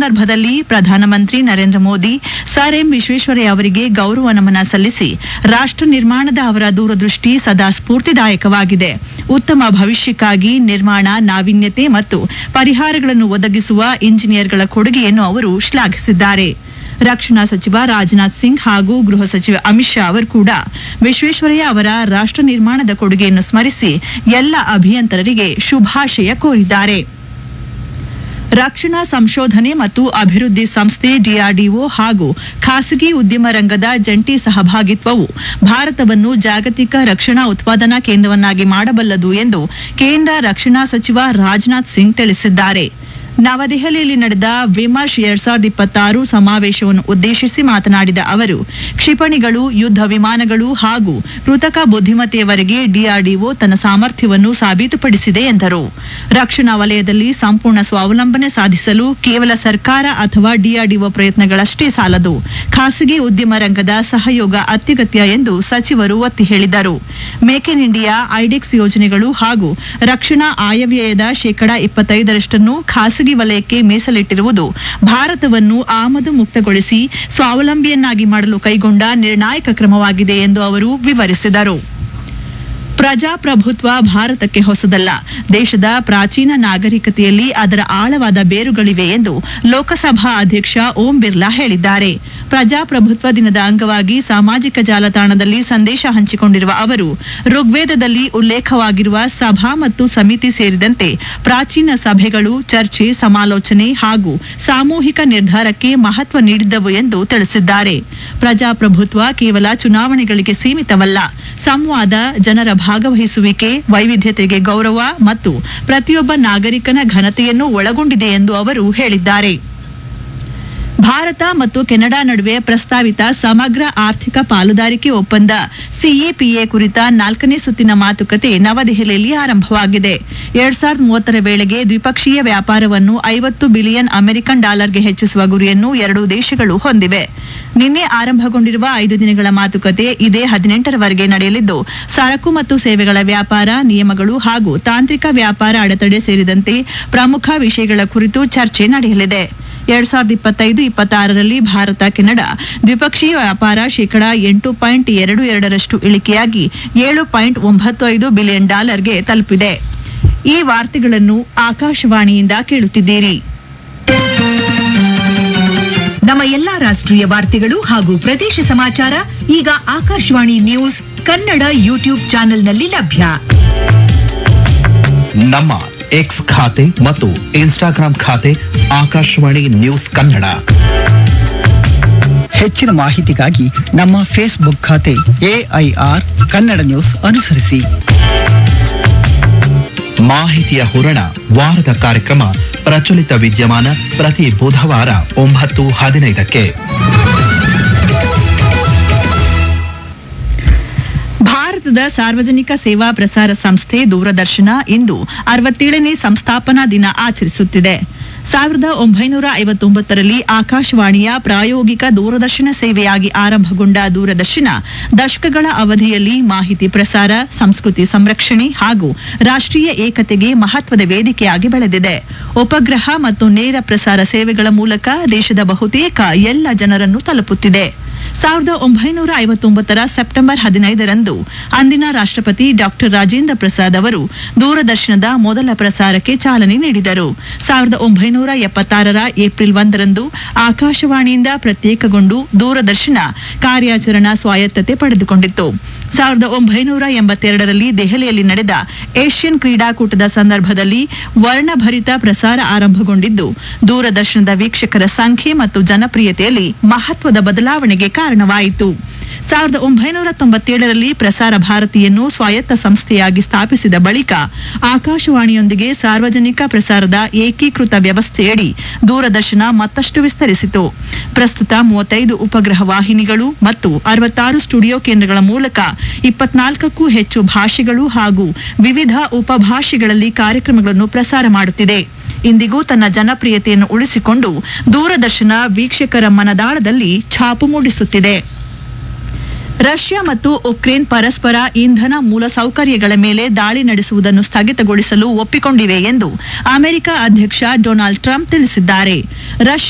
ಸಂದರ್ಭದಲ್ಲಿ ಪ್ರಧಾನಮಂತ್ರಿ Narendra Modi sir M Visvesvaraya ಅವರಿಗೆ ಗೌರವ ನಮನ ಸಲ್ಲಿಸಿ ರಾಷ್ಟ್ರ ನಿರ್ಮಾಣದ ಅವರ ದೂರದೃಷ್ಟಿ ಸದಾ ಸ್ಫೂರ್ತಿದಾಯಕವಾಗಿದೆ ಉತ್ತಮ ಭವಿಷ್ಯಕ್ಕಾಗಿ ನಿರ್ಮಾಣ ನಾವೀನ್ಯತೆ ಮತ್ತು ಪರಿಹಾರಗಳನ್ನು ಒದಗಿಸುವ ಇಂಜಿನಿಯರ್ಗಳ ಕೊಡುಗೆಯನ್ನು ಅವರು ಶ್ಲಾಘಿಸಿದ್ದಾರೆ ರಕ್ಷಣಾ ಸಚಿವ ರಾಜನಾಥ್ ಸಿಂಗ್ ಹಾಗೂ ಗೃಹ ಸಚಿವ ಅಮಿತ್ ಶಾ ಅವರು ಕೂಡ ವಿಶ್ವೇಶ್ವರಯ್ಯ ಅವರ ರಾಷ್ಟ್ರ ನಿರ್ಮಾಣದ ಕೊಡುಗೆಯನ್ನು ಸ್ಮರಿಸಿ ಎಲ್ಲ ಅಭಿಯಂತರರಿಗೆ ಶುಭಾಶಯ ಕೋರಿದ್ದಾರೆ ರಕ್ಷಣಾ ಸಂಶೋಧನೆ ಮತ್ತು ಅಭಿವೃದ್ಧಿ ಸಂಸ್ಥೆ ಡಿಆರ್ಡಿಒ ಹಾಗೂ ಖಾಸಗಿ ಉದ್ಯಮ ರಂಗದ ಜಂಟಿ ಸಹಭಾಗಿತ್ವವು ಭಾರತವನ್ನು ಜಾಗತಿಕ ರಕ್ಷಣಾ ಉತ್ಪಾದನಾ ಕೇಂದ್ರವನ್ನಾಗಿ ಮಾಡಬಲ್ಲದು ಎಂದು ಕೇಂದ್ರ ರಕ್ಷಣಾ ಸಚಿವ ರಾಜನಾಥ್ ಸಿಂಗ್ ತಿಳಿಸಿದ್ದಾರೆ ನವದೆಹಲಿಯಲ್ಲಿ ನಡೆದ ವಿಮರ್ಶ್ ಎರಡ್ ಸಾವಿರದ ಇಪ್ಪತ್ತಾರು ಸಮಾವೇಶವನ್ನು ಉದ್ದೇಶಿಸಿ ಮಾತನಾಡಿದ ಅವರು ಕ್ಷಿಪಣಿಗಳು ಯುದ್ಧ ವಿಮಾನಗಳು ಹಾಗೂ ಕೃತಕ ಬುದ್ಧಿಮತ್ತೆಯವರೆಗೆ ಡಿಆರ್ಡಿಒ ತನ್ನ ಸಾಮರ್ಥ್ಯವನ್ನು ಸಾಬೀತುಪಡಿಸಿದೆ ಎಂದರು ರಕ್ಷಣಾ ವಲಯದಲ್ಲಿ ಸಂಪೂರ್ಣ ಸ್ವಾವಲಂಬನೆ ಸಾಧಿಸಲು ಕೇವಲ ಸರ್ಕಾರ ಅಥವಾ ಡಿಆರ್ಡಿಒ ಪ್ರಯತ್ನಗಳಷ್ಟೇ ಸಾಲದು ಖಾಸಗಿ ಉದ್ಯಮ ರಂಗದ ಸಹಯೋಗ ಅತ್ಯಗತ್ಯ ಎಂದು ಸಚಿವರು ಒತ್ತಿ ಹೇಳಿದರು ಮೇಕ್ ಇನ್ ಇಂಡಿಯಾ ಐಡೆಕ್ಸ್ ಯೋಜನೆಗಳು ಹಾಗೂ ರಕ್ಷಣಾ ಆಯವ್ಯಯದ ಶೇಕಡಾ ಇಪ್ಪತ್ತೈದರಷ್ಟನ್ನು ಖಾಸಗಿ ವಲಯಕ್ಕೆ ಮೀಸಲಿಟ್ಟಿರುವುದು ಭಾರತವನ್ನು ಆಮದು ಮುಕ್ತಗೊಳಿಸಿ ಸ್ವಾವಲಂಬಿಯನ್ನಾಗಿ ಮಾಡಲು ಕೈಗೊಂಡ ನಿರ್ಣಾಯಕ ಕ್ರಮವಾಗಿದೆ ಎಂದು ಅವರು ವಿವರಿಸಿದರು ಪ್ರಜಾಪ್ರಭುತ್ವ ಭಾರತಕ್ಕೆ ಹೊಸದಲ್ಲ ದೇಶದ ಪ್ರಾಚೀನ ನಾಗರಿಕತೆಯಲ್ಲಿ ಅದರ ಆಳವಾದ ಬೇರುಗಳಿವೆ ಎಂದು ಲೋಕಸಭಾ ಅಧ್ಯಕ್ಷ ಓಂ ಬಿರ್ಲಾ ಹೇಳಿದ್ದಾರೆ ಪ್ರಜಾಪ್ರಭುತ್ವ ದಿನದ ಅಂಗವಾಗಿ ಸಾಮಾಜಿಕ ಜಾಲತಾಣದಲ್ಲಿ ಸಂದೇಶ ಹಂಚಿಕೊಂಡಿರುವ ಅವರು ಋಗ್ವೇದದಲ್ಲಿ ಉಲ್ಲೇಖವಾಗಿರುವ ಸಭಾ ಮತ್ತು ಸಮಿತಿ ಸೇರಿದಂತೆ ಪ್ರಾಚೀನ ಸಭೆಗಳು ಚರ್ಚೆ ಸಮಾಲೋಚನೆ ಹಾಗೂ ಸಾಮೂಹಿಕ ನಿರ್ಧಾರಕ್ಕೆ ಮಹತ್ವ ನೀಡಿದ್ದವು ಎಂದು ತಿಳಿಸಿದ್ದಾರೆ ಪ್ರಜಾಪ್ರಭುತ್ವ ಕೇವಲ ಚುನಾವಣೆಗಳಿಗೆ ಸೀಮಿತವಲ್ಲ ಸಂವಾದ ಜನರ ಭಾಗವಹಿಸುವಿಕೆ ವೈವಿಧ್ಯತೆಗೆ ಗೌರವ ಮತ್ತು ಪ್ರತಿಯೊಬ್ಬ ನಾಗರಿಕನ ಘನತೆಯನ್ನು ಒಳಗೊಂಡಿದೆ ಎಂದು ಅವರು ಹೇಳಿದ್ದಾರೆ ಭಾರತ ಮತ್ತು ಕೆನಡಾ ನಡುವೆ ಪ್ರಸ್ತಾವಿತ ಸಮಗ್ರ ಆರ್ಥಿಕ ಪಾಲುದಾರಿಕೆ ಒಪ್ಪಂದ ಸಿಇಪಿಎ ಕುರಿತ ನಾಲ್ಕನೇ ಸುತ್ತಿನ ಮಾತುಕತೆ ನವದೆಹಲಿಯಲ್ಲಿ ಆರಂಭವಾಗಿದೆ ಎರಡ್ ಸಾವಿರದ ಮೂವತ್ತರ ವೇಳೆಗೆ ದ್ವಿಪಕ್ಷೀಯ ವ್ಯಾಪಾರವನ್ನು ಐವತ್ತು ಬಿಲಿಯನ್ ಅಮೆರಿಕನ್ ಡಾಲರ್ಗೆ ಹೆಚ್ಚಿಸುವ ಗುರಿಯನ್ನು ಎರಡೂ ದೇಶಗಳು ಹೊಂದಿವೆ ನಿನ್ನೆ ಆರಂಭಗೊಂಡಿರುವ ಐದು ದಿನಗಳ ಮಾತುಕತೆ ಇದೇ ಹದಿನೆಂಟರವರೆಗೆ ನಡೆಯಲಿದ್ದು ಸರಕು ಮತ್ತು ಸೇವೆಗಳ ವ್ಯಾಪಾರ ನಿಯಮಗಳು ಹಾಗೂ ತಾಂತ್ರಿಕ ವ್ಯಾಪಾರ ಅಡೆತಡೆ ಸೇರಿದಂತೆ ಪ್ರಮುಖ ವಿಷಯಗಳ ಕುರಿತು ಚರ್ಚೆ ನಡೆಯಲಿದೆ ಎರಡ್ ಸಾವಿರದ ಇಪ್ಪತ್ತೈದು ಇಪ್ಪತ್ತಾರರಲ್ಲಿ ಭಾರತ ಕೆನಡಾ ದ್ವಿಪಕ್ಷೀಯ ವ್ಯಾಪಾರ ಶೇಕಡಾ ಎಂಟು ಪಾಯಿಂಟ್ ಎರಡು ಎರಡರಷ್ಟು ಇಳಿಕೆಯಾಗಿ ಏಳು ಪಾಯಿಂಟ್ ಒಂಬತ್ತು ಐದು ಬಿಲಿಯನ್ ಡಾಲರ್ಗೆ ತಲುಪಿದೆ ಈ ವಾರ್ತೆಗಳನ್ನು ಆಕಾಶವಾಣಿಯಿಂದ ಕೇಳುತ್ತಿದ್ದೀರಿ ನಮ್ಮ ಎಲ್ಲಾ ರಾಷ್ಟ್ರೀಯ ವಾರ್ತೆಗಳು ಹಾಗೂ ಪ್ರದೇಶ ಸಮಾಚಾರ ಈಗ ಆಕಾಶವಾಣಿ ನ್ಯೂಸ್ ಕನ್ನಡ ಯೂಟ್ಯೂಬ್ ಚಾನೆಲ್ನಲ್ಲಿ ಲಭ್ಯ ನಮ್ಮ ಎಕ್ಸ್ ಖಾತೆ ಮತ್ತು ಇನ್ಸ್ಟಾಗ್ರಾಂ ಖಾತೆ ಆಕಾಶವಾಣಿ ನ್ಯೂಸ್ ಕನ್ನಡ ಹೆಚ್ಚಿನ ಮಾಹಿತಿಗಾಗಿ ನಮ್ಮ ಫೇಸ್ಬುಕ್ ಖಾತೆ ಎಐಆರ್ ಕನ್ನಡ ನ್ಯೂಸ್ ಅನುಸರಿಸಿ ಮಾಹಿತಿಯ ಹೂರಣ ವಾರದ ಕಾರ್ಯಕ್ರಮ ಪ್ರಚಲಿತ ವಿದ್ಯಮಾನ ಪ್ರತಿ ಬುಧವಾರ ಒಂಬತ್ತು ಹದಿನೈದಕ್ಕೆ ಭಾರತದ ಸಾರ್ವಜನಿಕ ಸೇವಾ ಪ್ರಸಾರ ಸಂಸ್ಥೆ ದೂರದರ್ಶನ ಇಂದು ಅರವತ್ತೇಳನೇ ಸಂಸ್ಥಾಪನಾ ದಿನ ಆಚರಿಸುತ್ತಿದೆ ಸಾವಿರದ ಒಂಬೈನೂರ ಐವತ್ತೊಂಬತ್ತರಲ್ಲಿ ಆಕಾಶವಾಣಿಯ ಪ್ರಾಯೋಗಿಕ ದೂರದರ್ಶನ ಸೇವೆಯಾಗಿ ಆರಂಭಗೊಂಡ ದೂರದರ್ಶನ ದಶಕಗಳ ಅವಧಿಯಲ್ಲಿ ಮಾಹಿತಿ ಪ್ರಸಾರ ಸಂಸ್ಕೃತಿ ಸಂರಕ್ಷಣೆ ಹಾಗೂ ರಾಷ್ಟ್ರೀಯ ಏಕತೆಗೆ ಮಹತ್ವದ ವೇದಿಕೆಯಾಗಿ ಬೆಳೆದಿದೆ ಉಪಗ್ರಹ ಮತ್ತು ನೇರ ಪ್ರಸಾರ ಸೇವೆಗಳ ಮೂಲಕ ದೇಶದ ಬಹುತೇಕ ಎಲ್ಲ ಜನರನ್ನು ತಲುಪುತ್ತಿದೆ ಸಾವಿರದ ಒಂಬೈನೂರ ಐವತ್ತೊಂಬತ್ತರ ಸೆಪ್ಟೆಂಬರ್ ಹದಿನೈದರಂದು ಅಂದಿನ ರಾಷ್ಟ್ರಪತಿ ಡಾಕ್ಟರ್ ರಾಜೇಂದ್ರ ಪ್ರಸಾದ್ ಅವರು ದೂರದರ್ಶನದ ಮೊದಲ ಪ್ರಸಾರಕ್ಕೆ ಚಾಲನೆ ನೀಡಿದರು ಸಾವಿರದ ಒಂಬೈನೂರ ಎಪ್ಪತ್ತಾರರ ಏಪ್ರಿಲ್ ಒಂದರಂದು ಆಕಾಶವಾಣಿಯಿಂದ ಪ್ರತ್ಯೇಕಗೊಂಡು ದೂರದರ್ಶನ ಕಾರ್ಯಾಚರಣಾ ಸ್ವಾಯತ್ತತೆ ಪಡೆದುಕೊಂಡಿತ್ತು ಸಾವಿರದ ಒಂಬೈನೂರ ಎಂಬತ್ತೆರಡರಲ್ಲಿ ದೆಹಲಿಯಲ್ಲಿ ನಡೆದ ಏಷ್ಯನ್ ಕ್ರೀಡಾಕೂಟದ ಸಂದರ್ಭದಲ್ಲಿ ವರ್ಣಭರಿತ ಪ್ರಸಾರ ಆರಂಭಗೊಂಡಿದ್ದು ದೂರದರ್ಶನದ ವೀಕ್ಷಕರ ಸಂಖ್ಯೆ ಮತ್ತು ಜನಪ್ರಿಯತೆಯಲ್ಲಿ ಮಹತ್ವದ ಬದಲಾವಣೆಗೆ ಕಾರಣವಾಯಿತು ಸಾವಿರದ ಒಂಬೈನೂರ ತೊಂಬತ್ತೇಳರಲ್ಲಿ ಪ್ರಸಾರ ಭಾರತಿಯನ್ನು ಸ್ವಾಯತ್ತ ಸಂಸ್ಥೆಯಾಗಿ ಸ್ಥಾಪಿಸಿದ ಬಳಿಕ ಆಕಾಶವಾಣಿಯೊಂದಿಗೆ ಸಾರ್ವಜನಿಕ ಪ್ರಸಾರದ ಏಕೀಕೃತ ವ್ಯವಸ್ಥೆಯಡಿ ದೂರದರ್ಶನ ಮತ್ತಷ್ಟು ವಿಸ್ತರಿಸಿತು ಪ್ರಸ್ತುತ ಮೂವತ್ತೈದು ಉಪಗ್ರಹ ವಾಹಿನಿಗಳು ಮತ್ತು ಅರವತ್ತಾರು ಸ್ಟುಡಿಯೋ ಕೇಂದ್ರಗಳ ಮೂಲಕ ಇಪ್ಪತ್ನಾಲ್ಕಕ್ಕೂ ಹೆಚ್ಚು ಭಾಷೆಗಳು ಹಾಗೂ ವಿವಿಧ ಉಪಭಾಷೆಗಳಲ್ಲಿ ಕಾರ್ಯಕ್ರಮಗಳನ್ನು ಪ್ರಸಾರ ಮಾಡುತ್ತಿದೆ ಇಂದಿಗೂ ತನ್ನ ಜನಪ್ರಿಯತೆಯನ್ನು ಉಳಿಸಿಕೊಂಡು ದೂರದರ್ಶನ ವೀಕ್ಷಕರ ಮನದಾಳದಲ್ಲಿ ಛಾಪು ಮೂಡಿಸುತ್ತಿದೆ ರಷ್ಯಾ ಮತ್ತು ಉಕ್ರೇನ್ ಪರಸ್ಪರ ಇಂಧನ ಮೂಲಸೌಕರ್ಯಗಳ ಮೇಲೆ ದಾಳಿ ನಡೆಸುವುದನ್ನು ಸ್ಥಗಿತಗೊಳಿಸಲು ಒಪ್ಪಿಕೊಂಡಿವೆ ಎಂದು ಅಮೆರಿಕ ಅಧ್ಯಕ್ಷ ಡೊನಾಲ್ಡ್ ಟ್ರಂಪ್ ತಿಳಿಸಿದ್ದಾರೆ ರಷ್ಯಾ